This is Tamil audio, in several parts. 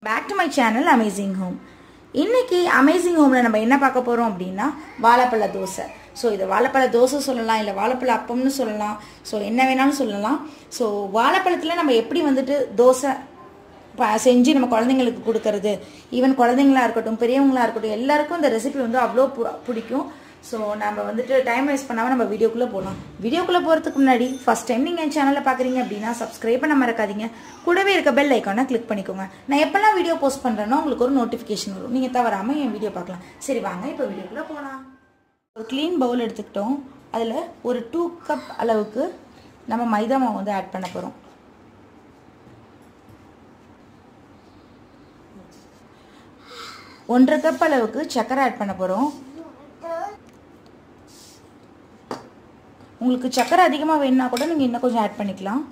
back to my channel amazing home இன்னைக்கு அமேசிங் ஹோமில் நம்ம என்ன பார்க்க போகிறோம் அப்படின்னா வாழைப்பழ தோசை ஸோ இது வாழைப்பழ தோசை சொல்லலாம் இல்லை வாழைப்பழ அப்பம்னு சொல்லலாம் ஸோ என்ன வேணாலும் சொல்லலாம் ஸோ வாழைப்பழத்தில் நம்ம எப்படி வந்துட்டு தோசை ப- செஞ்சு நம்ம குழந்தைங்களுக்கு கொடுக்கறது ஈவன் குழந்தைங்களா இருக்கட்டும் பெரியவங்களா இருக்கட்டும் எல்லாருக்கும் இந்த ரெசிபி வந்து அவ்வளோ பு- பிடிக்கும் ஸோ நம்ம வந்துட்டு டைம் வேஸ்ட் பண்ணாமல் நம்ம வீடியோக்குள்ளே போகலாம் வீடியோக்குள்ளே போகிறதுக்கு முன்னாடி ஃபஸ்ட் டைம் நீங்கள் என் சேனலை பார்க்குறீங்க அப்படின்னா சப்ஸ்கிரைப் பண்ண மறக்காதீங்க கூடவே இருக்க பெல் ஐக்கானை கிளிக் பண்ணிக்கோங்க நான் எப்போல்லாம் வீடியோ போஸ்ட் பண்ணுறேனோ உங்களுக்கு ஒரு நோட்டிஃபிகேஷன் வரும் நீங்கள் தவறாமல் என் வீடியோ பார்க்கலாம் சரி வாங்க இப்போ வீடியோக்குள்ளே போகலாம் ஒரு க்ளீன் பவுல் எடுத்துக்கிட்டோம் அதில் ஒரு டூ கப் அளவுக்கு நம்ம மைதா மாவு வந்து ஆட் பண்ண போகிறோம் ஒன்றரை கப் அளவுக்கு சர்க்கரை ஆட் பண்ண போகிறோம் உங்களுக்கு சர்க்கரை அதிகமாக வேணும்னா கூட நீங்கள் இன்னும் கொஞ்சம் ஆட் பண்ணிக்கலாம்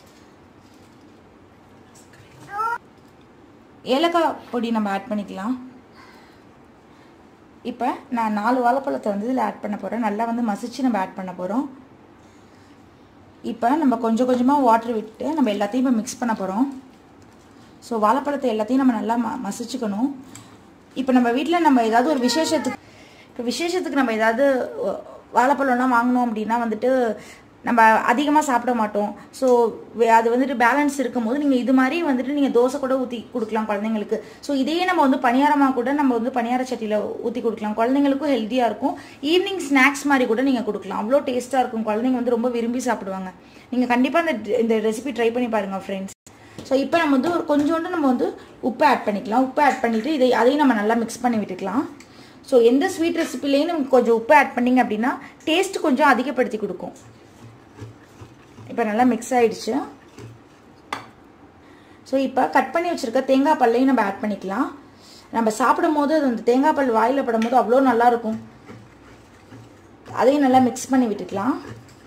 ஏலக்காய் பொடி நம்ம ஆட் பண்ணிக்கலாம் இப்போ நான் நாலு வாழைப்பழத்தை வந்து இதில் ஆட் பண்ண போகிறேன் நல்லா வந்து மசிச்சு நம்ம ஆட் பண்ண போகிறோம் இப்போ நம்ம கொஞ்சம் கொஞ்சமாக வாட்டர் விட்டு நம்ம எல்லாத்தையும் இப்போ மிக்ஸ் பண்ண போகிறோம் ஸோ வாழைப்பழத்தை எல்லாத்தையும் நம்ம நல்லா ம மசிச்சுக்கணும் இப்போ நம்ம வீட்டில் நம்ம ஏதாவது ஒரு விசேஷத்துக்கு இப்போ விசேஷத்துக்கு நம்ம ஏதாவது அஹ், வாழைப்பழம்லாம் வாங்கினோம் அப்படின்னா வந்துட்டு நம்ம அதிகமாக சாப்பிட மாட்டோம் ஸோ அது வந்துட்டு பேலன்ஸ் இருக்கும்போது நீங்கள் இது மாதிரி வந்துட்டு நீங்கள் தோசை கூட ஊற்றி கொடுக்கலாம் குழந்தைங்களுக்கு ஸோ இதையே நம்ம வந்து பணியாரமாக கூட நம்ம வந்து பணியார சட்டியில் ஊற்றி கொடுக்கலாம் குழந்தைங்களுக்கும் ஹெல்த்தியாக இருக்கும் ஈவினிங் ஸ்நாக்ஸ் மாதிரி கூட நீங்கள் கொடுக்கலாம் அவ்வளோ டேஸ்ட்டாக இருக்கும் குழந்தைங்க வந்து ரொம்ப விரும்பி சாப்பிடுவாங்க நீங்கள் கண்டிப்பாக இந்த இந்த ரெசிபி ட்ரை பண்ணி பாருங்கள் ஃப்ரெண்ட்ஸ் ஸோ இப்போ நம்ம வந்து ஒரு கொஞ்சோண்டு நம்ம வந்து உப்பு ஆட் பண்ணிக்கலாம் உப்பு ஆட் பண்ணிவிட்டு இதை அதையும் நம்ம நல்லா மிக்ஸ் பண்ணி விட்டுக்கலாம் ஸோ எந்த ஸ்வீட் ரெசிபிலையும் நமக்கு கொஞ்சம் உப்பு ஆட் பண்ணிங்க அப்படின்னா டேஸ்ட் கொஞ்சம் அதிகப்படுத்தி கொடுக்கும் இப்போ நல்லா மிக்ஸ் ஆயிடுச்சு ஸோ இப்போ கட் பண்ணி வச்சுருக்க தேங்காய் பல்லையும் நம்ம ஆட் பண்ணிக்கலாம் நம்ம சாப்பிடும் போது அது அந்த தேங்காய் பல் வாயில் படும்போது அவ்வளோ நல்லா இருக்கும் அதையும் நல்லா மிக்ஸ் பண்ணி விட்டுக்கலாம்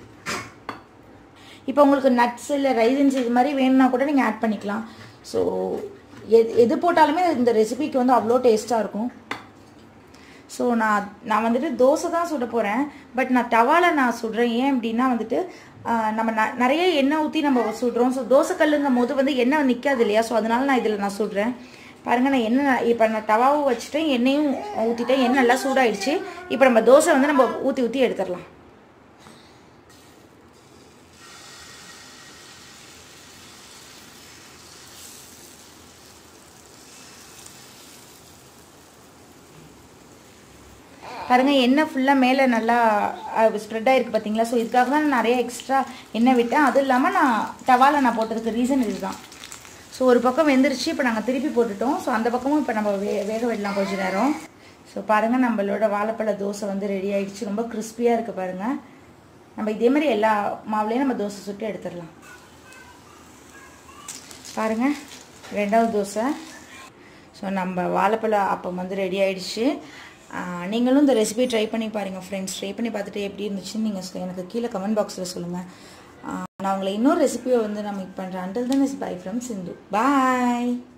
இப்போ உங்களுக்கு நட்ஸ் இல்லை ரைசன்ஸ் இது மாதிரி வேணும்னா கூட நீங்கள் ஆட் பண்ணிக்கலாம் ஸோ எது எது போட்டாலுமே இந்த ரெசிபிக்கு வந்து அவ்வளோ டேஸ்ட்டாக இருக்கும் ஸோ நான் நான் வந்துட்டு தோசை தான் சுட போகிறேன் பட் நான் தவால நான் சுடுறேன் ஏன் அப்படின்னா வந்துட்டு ஆஹ், நம்ம ந நிறைய எண்ணெய் ஊற்றி நம்ம சுடுறோம் ஸோ தோசை கல்லுங்கும் போது வந்து எண்ணெய் நிற்காது இல்லையா ஸோ அதனால நான் இதில் நான் சுடுறேன் பாருங்கள் நான் எண்ணெய் இப்போ நான் தவாவும் வச்சுட்டேன் எண்ணெயும் ஊற்றிட்டேன் எண்ணெய் நல்லா சூடாயிடுச்சு இப்போ நம்ம தோசை வந்து நம்ம ஊற்றி ஊற்றி எடுத்துடலாம் பாருங்க எண்ணெய் ஃபுல்லாக மேலே நல்லா ஸ்ப்ரெட் ஆயிருக்கு பார்த்தீங்களா ஸோ இதுக்காக தான் நான் நிறைய எக்ஸ்ட்ரா எண்ணெய் விட்டேன் அதுவும் இல்லாமல் நான் டவால நான் போட்டதுக்கு ரீசன் இதுதான் ஸோ ஒரு பக்கம் வெந்துருச்சு இப்போ நாங்கள் திருப்பி போட்டுட்டோம் ஸோ அந்த பக்கமும் இப்போ நம்ம வே வேக விடலாம் கொஞ்ச நேரம் ஸோ பாருங்கள் நம்மளோட வாழைப்பழ தோசை வந்து ரெடி ஆயிடுச்சு ரொம்ப கிறிஸ்பியாக இருக்குது பாருங்கள் நம்ம இதே மாதிரி எல்லா மாவுலேயும் நம்ம தோசை சுட்டு எடுத்துடலாம் பாருங்கள் ரெண்டாவது தோசை ஸோ நம்ம வாழைப்பழ அப்பம் வந்து ரெடி ஆயிடுச்சு ஆஹ் நீங்களும் இந்த ரெசிபி ட்ரை பண்ணி பாருங்கள் ஃப்ரெண்ட்ஸ் ட்ரை பண்ணி பார்த்துட்டு எப்படி இருந்துச்சுன்னு நீங்கள் எனக்கு கீழே கமெண்ட் பாக்ஸில் சொல்லுங்கள் நான் உங்களை இன்னொரு ரெசிபியை வந்து நான் மீட் பண்ணுறேன் அண்டில் தான் is bye from Sindhu bye